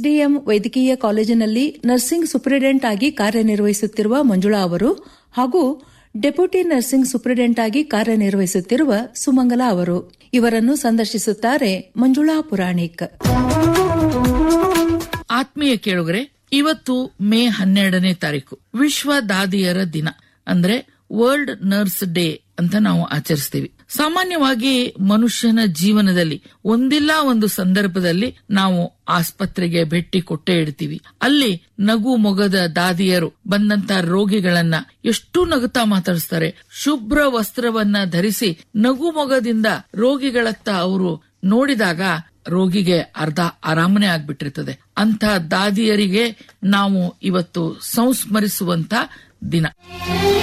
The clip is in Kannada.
ಎಸ್ಡಿಎಂ ವೈದ್ಯಕೀಯ ಕಾಲೇಜಿನಲ್ಲಿ ನರ್ಸಿಂಗ್ ಸೂಪರಿಂಟೆಂಡೆಂಟ್ ಆಗಿ ಕಾರ್ಯನಿರ್ವಹಿಸುತ್ತಿರುವ ಮಂಜುಳಾ ಅವರು ಹಾಗೂ ಡೆಪ್ಯೂಟಿ ನರ್ಸಿಂಗ್ ಸೂಪರಿಂಟೆಂಡೆಂಟ್ ಆಗಿ ಕಾರ್ಯನಿರ್ವಹಿಸುತ್ತಿರುವ ಸುಮಂಗಲಾ ಅವರು ಇವರನ್ನು ಸಂದರ್ಶಿಸುತ್ತಾರೆ ಮಂಜುಳಾ ಪುರಾಣಿಕ್ ಆತ್ಮೀಯ ಕೇಳುಗರೆ ಇವತ್ತು ಮೇ ಹನ್ನೆರಡನೇ ತಾರೀಕು ವಿಶ್ವ ದಾದಿಯರ ದಿನ ಅಂದ್ರೆ ವರ್ಲ್ಡ್ ನರ್ಸ್ ಡೇ ಅಂತ ನಾವು ಆಚರಿಸ್ತೀವಿ ಸಾಮಾನ್ಯವಾಗಿ ಮನುಷ್ಯನ ಜೀವನದಲ್ಲಿ ಒಂದಿಲ್ಲ ಒಂದು ಸಂದರ್ಭದಲ್ಲಿ ನಾವು ಆಸ್ಪತ್ರೆಗೆ ಭೇಟಿ ಕೊಟ್ಟೇ ಇಡ್ತೀವಿ ಅಲ್ಲಿ ನಗು ಮೊಗದ ದಾದಿಯರು ಬಂದಂತ ರೋಗಿಗಳನ್ನ ಎಷ್ಟು ನಗುತ್ತಾ ಮಾತಾಡಿಸ್ತಾರೆ ಶುಭ್ರ ವಸ್ತ್ರವನ್ನ ಧರಿಸಿ ನಗು ಮೊಗದಿಂದ ರೋಗಿಗಳತ್ತ ಅವರು ನೋಡಿದಾಗ ರೋಗಿಗೆ ಅರ್ಧ ಆರಾಮನೆ ಆಗ್ಬಿಟ್ಟಿರ್ತದೆ ಅಂತ ದಾದಿಯರಿಗೆ ನಾವು ಇವತ್ತು ಸಂಸ್ಮರಿಸುವಂತ ದಿನ